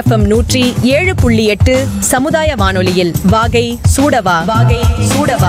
FM நூற்றி ஏழு புள்ளி எட்டு சமுதாய வானொலியில் வாகை சூடவா வாகை சூடவா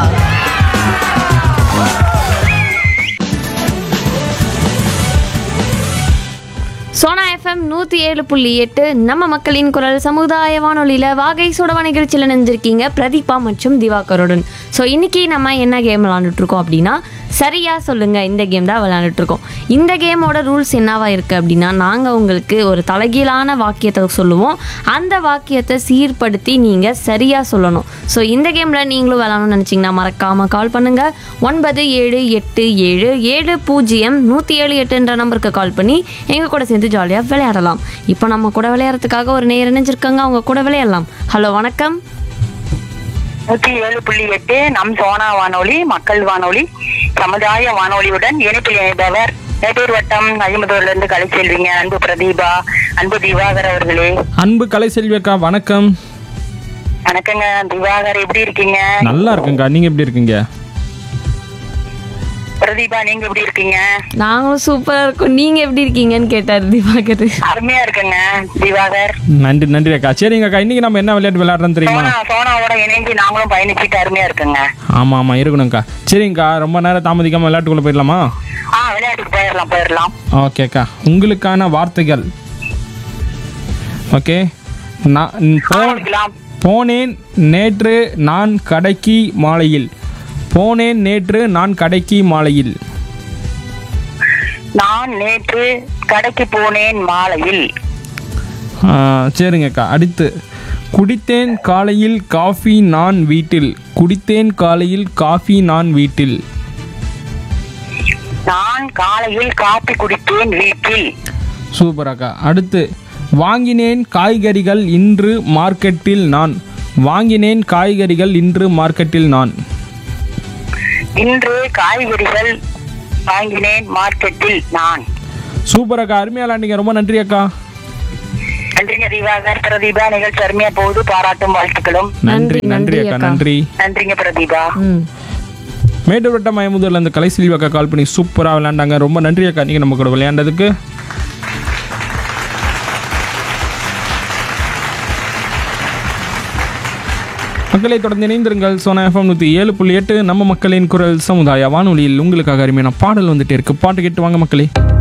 சோனா எஃப்எம் நூற்றி ஏழு புள்ளி எட்டு நம்ம மக்களின் குரல் சமுதாய வானொலியில் வாகை சூடவா நிகழ்ச்சியில் நினைஞ்சிருக்கீங்க பிரதீபா மற்றும் திவாகருடன் ஸோ இன்னைக்கு நம்ம என்ன கேம் விளாண்டுட்ருக்கோம் அப்படின்னா சரியா சொல்லுங்க இந்த கேம் தான் விளாண்டுட்ருக்கோம் இந்த கேமோட ரூல்ஸ் என்னவா இருக்குது அப்படின்னா நாங்கள் உங்களுக்கு ஒரு தலைகீழான வாக்கியத்தை சொல்லுவோம் அந்த வாக்கியத்தை சீர்படுத்தி நீங்கள் சரியாக சொல்லணும் ஸோ இந்த கேமில் நீங்களும் விளாடணும்னு நினச்சிங்கன்னா மறக்காமல் கால் பண்ணுங்கள் ஒன்பது ஏழு எட்டு ஏழு ஏழு பூஜ்ஜியம் நூற்றி ஏழு எட்டுன்ற நம்பருக்கு கால் பண்ணி எங்கள் கூட சேர்ந்து ஜாலியாக விளையாடலாம் இப்போ நம்ம கூட விளையாடுறதுக்காக ஒரு நேர் இணைஞ்சிருக்காங்க அவங்க கூட விளையாடலாம் ஹலோ வணக்கம் நூத்தி ஏழு புள்ளி எட்டு நம் சோனா வானொலி மக்கள் வானொலி சமுதாய வானொலியுடன் இணைப்பில் இணைப்பவர் மேட்டூர் வட்டம் ஐம்பதூர்ல இருந்து கலை செல்விங்க அன்பு பிரதீபா அன்பு திவாகர் அவர்களே அன்பு கலை செல்வியக்கா வணக்கம் வணக்கங்க திவாகர் எப்படி இருக்கீங்க நல்லா இருக்குங்கக்கா நீங்கள் எப்படி இருக்கீங்க பிரதீபா நீங்க எப்படி இருக்கீங்க நாங்களும் சூப்பராக இருக்கோம் நீங்கள் எப்படி இருக்கீங்கன்னு கேட்டார் திவாகர் அருமையா இருக்குங்க திவாகர் நன்றி நன்றி அக்கா சரிங்க அக்கா இன்னைக்கு நம்ம என்ன விளையாட்டு விளையாடுறோம் தெரியுமா சோனா சோனாவோட இணைஞ்சு நாங்களும் பயணிச்சுட்டு அருமையா இருக்குங்க ஆமாம் ஆமாம் இருக்கணும்க்கா சரிங்கக்கா ரொம்ப நேரம் தாமதிக்காமல் விளையாட்டுக்குள்ளே போயிடலாமா ஆ விளையாட்டுக்கு போயிடலாம் போயிடலாம் ஓகேக்கா உங்களுக்கான வார்த்தைகள் ஓகே நான் போ ஆரம்பிக்கலாம் போனேன் நேற்று நான் கடைக்கு மாலையில் போனேன் நேற்று நான் கடைக்கு மாலையில் நான் நேற்று கடைக்கு போனேன் மாலையில் ஆ, சரிங்கக்கா அடுத்து குடித்தேன் காலையில் காஃபி நான் வீட்டில் குடித்தேன் காலையில் காஃபி நான் வீட்டில் நான் காலையில் காப்பி குடித்தேன் வீட்டில் சூப்பர் அக்கா அடுத்து வாங்கினேன் காய்கறிகள் இன்று மார்க்கெட்டில் நான் வாங்கினேன் காய்கறிகள் இன்று மார்க்கெட்டில் நான் இன்று காய்கறிகள் வாங்கினேன் மார்க்கெட்டில் நான் சூப்பர் அக்கா அருமையா விளாண்டிங்க ரொம்ப நன்றி அக்கா நன்றிங்க திவாகர் பிரதீபா நிகழ்ச்சி அருமையா போகுது பாராட்டும் வாழ்த்துக்களும் நன்றி நன்றி, நன்றி அக்கா அக்கா. நன்றி நன்றிங்க பிரதீபா ம் மேட்டூர் வட்டம் மயமுதூர்ல இருந்து கலை செல்வி அக்கா கால் பண்ணி சூப்பராக விளையாண்டாங்க ரொம்ப நன்றி அக்கா நீங்கள் நம்ம கூட விளையாண்டதுக்கு மக்களை தொடர்ந்து இணைந்திருங்கள் சோனா எஃப்எம் நூற்றி ஏழு புள்ளி எட்டு நம்ம மக்களின் குரல் சமுதாய வானொலியில் உங்களுக்காக அருமையான பாடல் வந்துட்டே இருக்கு பாட்டு கேட்டு வாங்க மக்களே